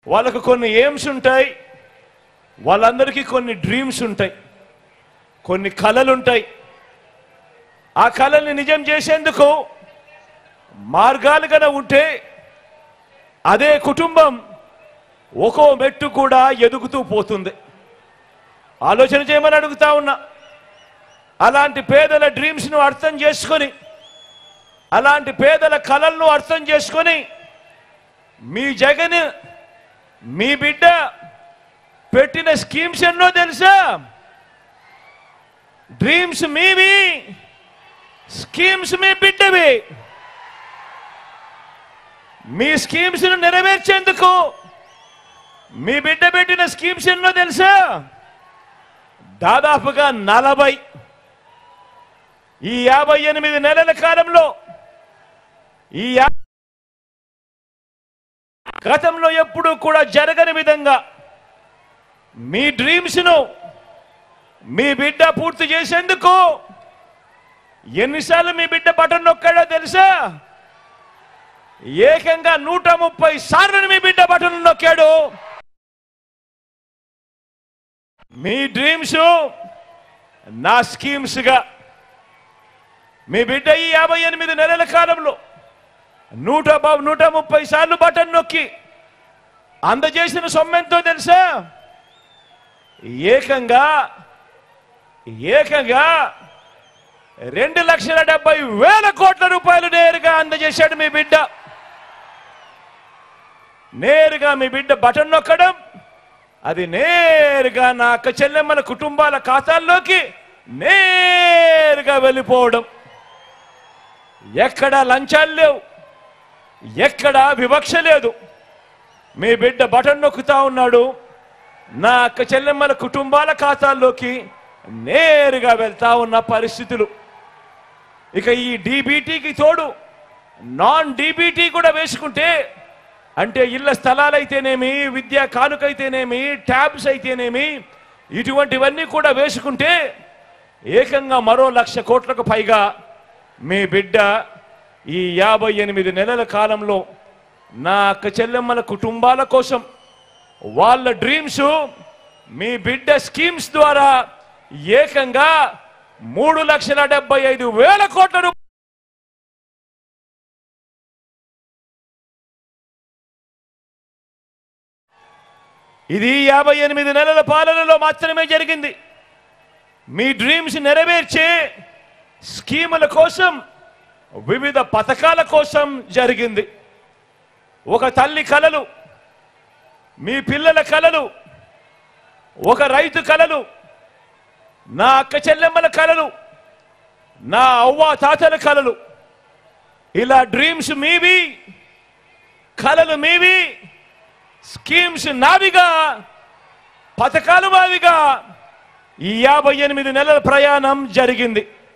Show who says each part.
Speaker 1: వాళ్ళకు కొన్ని ఎయిమ్స్ ఉంటాయి వాళ్ళందరికీ కొన్ని డ్రీమ్స్ ఉంటాయి కొన్ని కళలు ఉంటాయి ఆ కళల్ని నిజం చేసేందుకు మార్గాలు కనుక ఉంటే అదే కుటుంబం ఒక్కో మెట్టు కూడా ఎదుగుతూ పోతుంది ఆలోచన చేయమని అడుగుతా ఉన్నా అలాంటి పేదల డ్రీమ్స్ను అర్థం చేసుకొని అలాంటి పేదల కళలను అర్థం చేసుకొని మీ జగన్ మీ బిడ్డ పెట్టిన స్కీమ్స్ ఎన్నో తెలుసా డ్రీమ్స్ మీవి స్కీమ్స్ మీ బిడ్డవి మీ స్కీమ్స్ ను నెరవేర్చేందుకు మీ బిడ్డ పెట్టిన స్కీమ్స్ ఎన్నో తెలుసా దాదాపుగా నలభై ఈ యాభై ఎనిమిది నెలల కాలంలో ఈ యా- గతంలో ఎప్పుడూ కూడా జరగని విధంగా మీ డ్రీమ్స్ ను మీ బిడ్డ పూర్తి చేసేందుకు ఎన్నిసార్లు మీ బిడ్డ బటన్ నొక్కాడో తెలుసా ఏకంగా నూట ముప్పై సార్లు మీ బిడ్డ బటన్ నొక్కాడు మీ డ్రీమ్స్ నా స్కీమ్స్ గా మీ బిడ్డ ఈ యాభై ఎనిమిది నెలల కాలంలో నూట బ- నూట ముప్పై సార్లు బటన్ నొక్కి అందజేసిన సొమ్మెంతో తెలుసా ఏకంగా ఏకంగా రెండు లక్షల డెబ్బై వేల కోట్ల రూపాయలు నేరుగా అందజేశాడు మీ బిడ్డ నేరుగా మీ బిడ్డ బటన్ నొక్కడం అది నేరుగా నా అక్క చెల్లెమ్మల కుటుంబాల ఖాతాల్లోకి నేరుగా వెళ్ళిపోవడం ఎక్కడ లంచాలు లేవు ఎక్కడ వివక్ష లేదు మీ బిడ్డ బటన్ నొక్కుతా ఉన్నాడు నా అక్క చెల్లెమ్మల కుటుంబాల ఖాతాల్లోకి నేరుగా వెళ్తా ఉన్న పరిస్థితులు ఇక ఈ డీబీటీకి తోడు నాన్ డీబీటీ కూడా వేసుకుంటే అంటే ఇళ్ల స్థలాలైతేనేమి విద్యా కానుకైతేనేమి ట్యాబ్స్ అయితేనేమి ఇటువంటివన్నీ కూడా వేసుకుంటే ఏకంగా మరో లక్ష కోట్లకు పైగా మీ బిడ్డ ఈ యాభై ఎనిమిది నెలల కాలంలో నా అక్క చెల్లెమ్మల కుటుంబాల కోసం వాళ్ళ డ్రీమ్స్ మీ బిడ్డ స్కీమ్స్ ద్వారా ఏకంగా మూడు లక్షల డెబ్బై ఐదు వేల కోట్ల రూపాయలు ఇది యాభై ఎనిమిది నెలల పాలనలో మాత్రమే జరిగింది మీ డ్రీమ్స్ నెరవేర్చే స్కీముల కోసం వివిధ పథకాల కోసం జరిగింది ఒక తల్లి కలలు మీ పిల్లల కలలు ఒక రైతు కలలు నా అక్క చెల్లెమ్మల కలలు నా అవ్వ తాతల కలలు ఇలా డ్రీమ్స్ మీవి కలలు మీవి స్కీమ్స్ నావిగా పథకాలు మావిగా ఈ యాభై ఎనిమిది నెలల ప్రయాణం జరిగింది